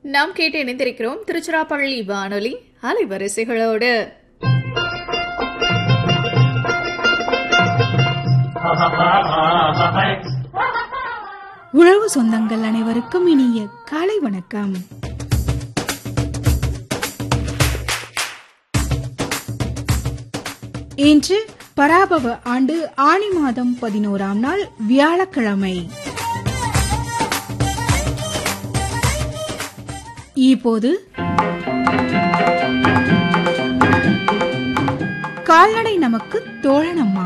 நாம் கேட்டு இணைந்திருக்கிறோம் திருச்சிராப்பள்ளி வானொலி அலைவரிசைகளோடு உழவு சொந்தங்கள் அனைவருக்கும் இனிய காலை வணக்கம் இன்று பராபவ ஆண்டு ஆணி மாதம் பதினோராம் நாள் வியாழக்கிழமை இப்போது கால்நடை நமக்கு தோழனம்மா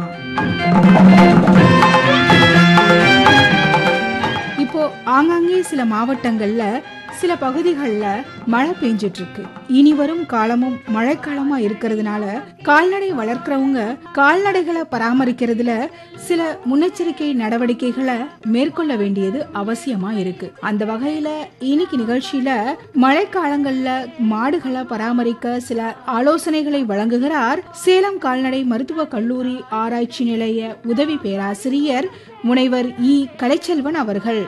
இப்போ ஆங்காங்கே சில மாவட்டங்கள்ல சில பகுதிகளில் மழை பெஞ்சிட்டு இருக்கு இனி வரும் காலமும் மழைக்காலமா இருக்கிறதுனால கால்நடை வளர்க்குறவங்க கால்நடைகளை பராமரிக்கிறதுல சில முன்னெச்சரிக்கை நடவடிக்கைகளை மேற்கொள்ள வேண்டியது அவசியமா இருக்கு அந்த வகையில இன்னைக்கு நிகழ்ச்சியில மழைக்காலங்கள்ல மாடுகளை பராமரிக்க சில ஆலோசனைகளை வழங்குகிறார் சேலம் கால்நடை மருத்துவ கல்லூரி ஆராய்ச்சி நிலைய உதவி பேராசிரியர் முனைவர் இ கலைச்செல்வன் அவர்கள்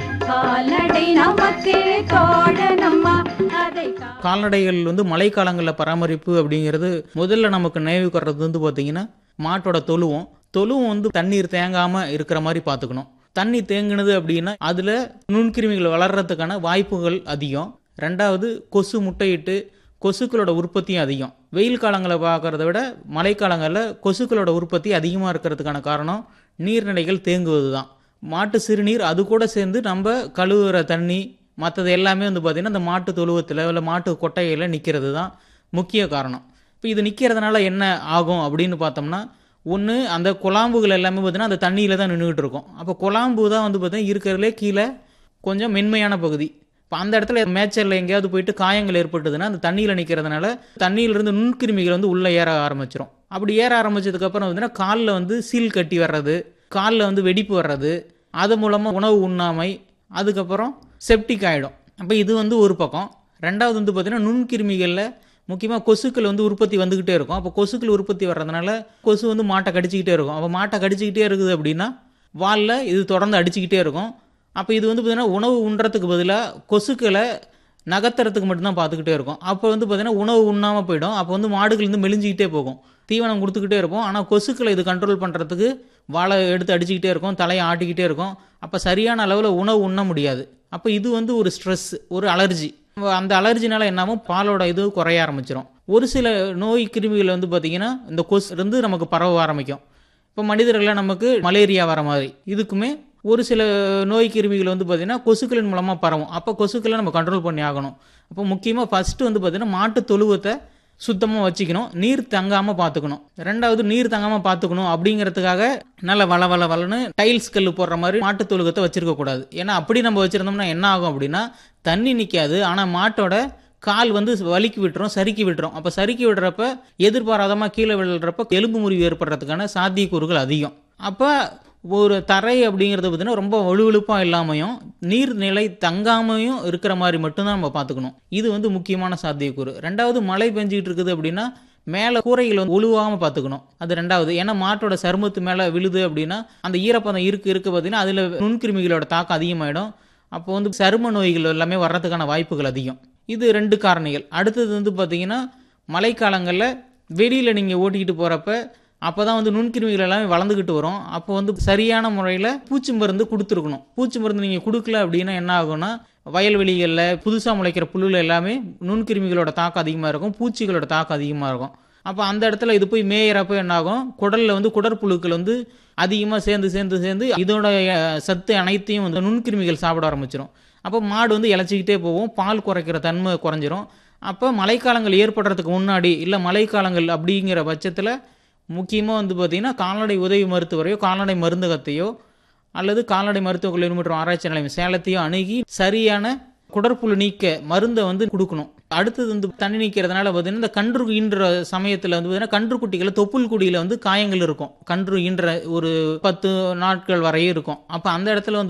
கால்நடை நமக்கு தோழனம்மா அதை கா- கால்நடைகள் வந்து மழைக்காலங்களில் பராமரிப்பு அப்படிங்கிறது முதல்ல நமக்கு நினைவுக்கு வர்றது வந்து பார்த்தீங்கன்னா மாட்டோட தொழுவம் தொழுவம் வந்து தண்ணீர் தேங்காமல் இருக்கிற மாதிரி பார்த்துக்கணும் தண்ணி தேங்குனது அப்படின்னா அதில் நுண்கிருமிகள் வளர்கிறதுக்கான வாய்ப்புகள் அதிகம் ரெண்டாவது கொசு முட்டையிட்டு கொசுக்களோட உற்பத்தியும் அதிகம் வெயில் காலங்களை பார்க்கறத விட மழைக்காலங்களில் கொசுக்களோட உற்பத்தி அதிகமாக இருக்கிறதுக்கான காரணம் நீர்நிலைகள் தேங்குவது தான் மாட்டு சிறுநீர் அது கூட சேர்ந்து நம்ம கழுவுற தண்ணி மற்றது எல்லாமே வந்து பார்த்திங்கன்னா இந்த மாட்டு தொழுவத்தில் இல்லை மாட்டு கொட்டையில் நிற்கிறது தான் முக்கிய காரணம் இப்போ இது நிற்கிறதுனால என்ன ஆகும் அப்படின்னு பார்த்தோம்னா ஒன்று அந்த குழாம்புகள் எல்லாமே பார்த்தீங்கன்னா அந்த தண்ணியில் தான் நின்றுக்கிட்டு இருக்கும் அப்போ குழாம்பு தான் வந்து பார்த்தீங்கன்னா இருக்கிறதுலே கீழே கொஞ்சம் மென்மையான பகுதி இப்போ அந்த இடத்துல மேய்ச்சலில் எங்கேயாவது போயிட்டு காயங்கள் ஏற்பட்டதுன்னா அந்த தண்ணியில் நிற்கிறதுனால தண்ணியிலிருந்து நுண்கிருமிகள் வந்து உள்ளே ஏற ஆரம்பிச்சிடும் அப்படி ஏற ஆரம்பிச்சதுக்கப்புறம் பார்த்தீங்கன்னா காலில் வந்து சீல் கட்டி வர்றது காலில் வந்து வெடிப்பு வர்றது அது மூலமாக உணவு உண்ணாமை அதுக்கப்புறம் செப்டிக் ஆகிடும் அப்போ இது வந்து ஒரு பக்கம் ரெண்டாவது வந்து பார்த்திங்கன்னா நுண்கிருமிகளில் முக்கியமாக கொசுக்கள் வந்து உற்பத்தி வந்துக்கிட்டே இருக்கும் அப்போ கொசுக்கள் உற்பத்தி வர்றதுனால கொசு வந்து மாட்டை கடிச்சிக்கிட்டே இருக்கும் அப்போ மாட்டை கடிச்சிக்கிட்டே இருக்குது அப்படின்னா வாலில் இது தொடர்ந்து அடிச்சுக்கிட்டே இருக்கும் அப்போ இது வந்து பார்த்திங்கன்னா உணவு உண்றதுக்கு பதிலாக கொசுக்களை நகர்த்துறதுக்கு மட்டும்தான் பார்த்துக்கிட்டே இருக்கும் அப்போ வந்து பார்த்திங்கன்னா உணவு உண்ணாமல் போயிடும் அப்போ வந்து மாடுகள் வந்து மெலிஞ்சிக்கிட்டே போகும் தீவனம் கொடுத்துக்கிட்டே இருப்போம் ஆனால் கொசுக்களை இது கண்ட்ரோல் பண்ணுறதுக்கு வாழை எடுத்து அடிச்சுக்கிட்டே இருக்கும் தலையை ஆட்டிக்கிட்டே இருக்கும் அப்போ சரியான அளவில் உணவு உண்ண முடியாது அப்போ இது வந்து ஒரு ஸ்ட்ரெஸ் ஒரு அலர்ஜி அந்த அலர்ஜினால என்னாகும் பாலோட இது குறைய ஆரம்பிச்சிடும் ஒரு சில நோய் கிருமிகள் வந்து பார்த்திங்கன்னா இந்த கொசு இருந்து நமக்கு பரவ ஆரம்பிக்கும் இப்போ மனிதர்களில் நமக்கு மலேரியா வர மாதிரி இதுக்குமே ஒரு சில நோய் கிருமிகள் வந்து பார்த்திங்கன்னா கொசுக்களின் மூலமாக பரவும் அப்போ கொசுக்களை நம்ம கண்ட்ரோல் பண்ணி ஆகணும் அப்போ முக்கியமாக ஃபஸ்ட்டு வந்து பார்த்திங்கன்னா மாட்டு தொழுவத்தை சுத்தமாக வச்சுக்கணும் நீர் தங்காமல் பார்த்துக்கணும் ரெண்டாவது நீர் தங்காமல் பார்த்துக்கணும் அப்படிங்கிறதுக்காக நல்ல வள வள வளன்னு டைல்ஸ் கல் போடுற மாதிரி மாட்டு தொழுகத்தை வச்சிருக்க கூடாது ஏன்னா அப்படி நம்ம வச்சுருந்தோம்னா என்ன ஆகும் அப்படின்னா தண்ணி நிற்காது ஆனால் மாட்டோட கால் வந்து வலிக்கி விட்டுரும் சறுக்கி விட்டுரும் அப்போ சறுக்கி விடுறப்ப எதிர்பாராதமாக கீழே விழுறப்ப எலும்பு முறிவு ஏற்படுறதுக்கான சாத்தியக்கூறுகள் அதிகம் அப்போ ஒரு தரை அப்படிங்கிறது பார்த்தீங்கன்னா ரொம்ப வலுவழுப்பாக இல்லாமையும் நீர்நிலை தங்காமையும் இருக்கிற மாதிரி மட்டும்தான் நம்ம பார்த்துக்கணும் இது வந்து முக்கியமான சாத்தியக்கூறு ரெண்டாவது மழை பெஞ்சிக்கிட்டு இருக்குது அப்படின்னா மேலே கூரைகள் வந்து ஒழுவாமல் பார்த்துக்கணும் அது ரெண்டாவது ஏன்னா மாட்டோட சருமத்து மேலே விழுது அப்படின்னா அந்த ஈரப்பதம் இருக்கு இருக்கு பார்த்தீங்கன்னா அதில் நுண்கிருமிகளோட தாக்கம் அதிகமாகிடும் அப்போ வந்து சரும நோய்கள் எல்லாமே வர்றதுக்கான வாய்ப்புகள் அதிகம் இது ரெண்டு காரணிகள் அடுத்தது வந்து பார்த்தீங்கன்னா மழைக்காலங்களில் வெளியில் நீங்கள் ஓட்டிக்கிட்டு போகிறப்ப அப்போ தான் வந்து நுண்கிருமிகள் எல்லாமே வளர்ந்துக்கிட்டு வரும் அப்போ வந்து சரியான முறையில் பூச்சி மருந்து கொடுத்துருக்கணும் பூச்சி மருந்து நீங்கள் கொடுக்கல அப்படின்னா என்ன ஆகும்னா வயல்வெளிகளில் புதுசாக முளைக்கிற புல்லுல எல்லாமே நுண்கிருமிகளோட தாக்கம் அதிகமாக இருக்கும் பூச்சிகளோட தாக்கம் அதிகமாக இருக்கும் அப்போ அந்த இடத்துல இது போய் மேயறப்ப என்ன ஆகும் குடலில் வந்து குடற்புழுக்கள் வந்து அதிகமாக சேர்ந்து சேர்ந்து சேர்ந்து இதோட அஹ், சத்து அனைத்தையும் வந்து நுண்கிருமிகள் சாப்பிட ஆரம்பிச்சிடும் அப்போ மாடு வந்து இழைச்சிக்கிட்டே போகும் பால் குறைக்கிற தன்மை குறைஞ்சிரும் அப்போ மழைக்காலங்கள் ஏற்படுறதுக்கு முன்னாடி இல்லை மழைக்காலங்கள் அப்படிங்கிற பட்சத்தில் முக்கியமாக வந்து பார்த்திங்கன்னா கால்நடை உதவி மருத்துவரையோ கால்நடை மருந்தகத்தையோ அல்லது கால்நடை மருத்துவக் கல்லூரி மற்றும் ஆராய்ச்சி நிலையம் சேலத்தையோ அணுகி சரியான குடற்புழு நீக்க மருந்தை வந்து கொடுக்கணும் அடுத்தது வந்து தண்ணி நீக்கிறதுனால பார்த்தீங்கன்னா இந்த கன்று ஈன்ற சமயத்தில் வந்து பார்த்தீங்கன்னா கன்று குட்டிகளை தொப்புள் குடியில் வந்து காயங்கள் இருக்கும் கன்று ஈன்ற ஒரு பத்து நாட்கள் வரையும் இருக்கும் அப்போ அந்த இடத்துல வந்து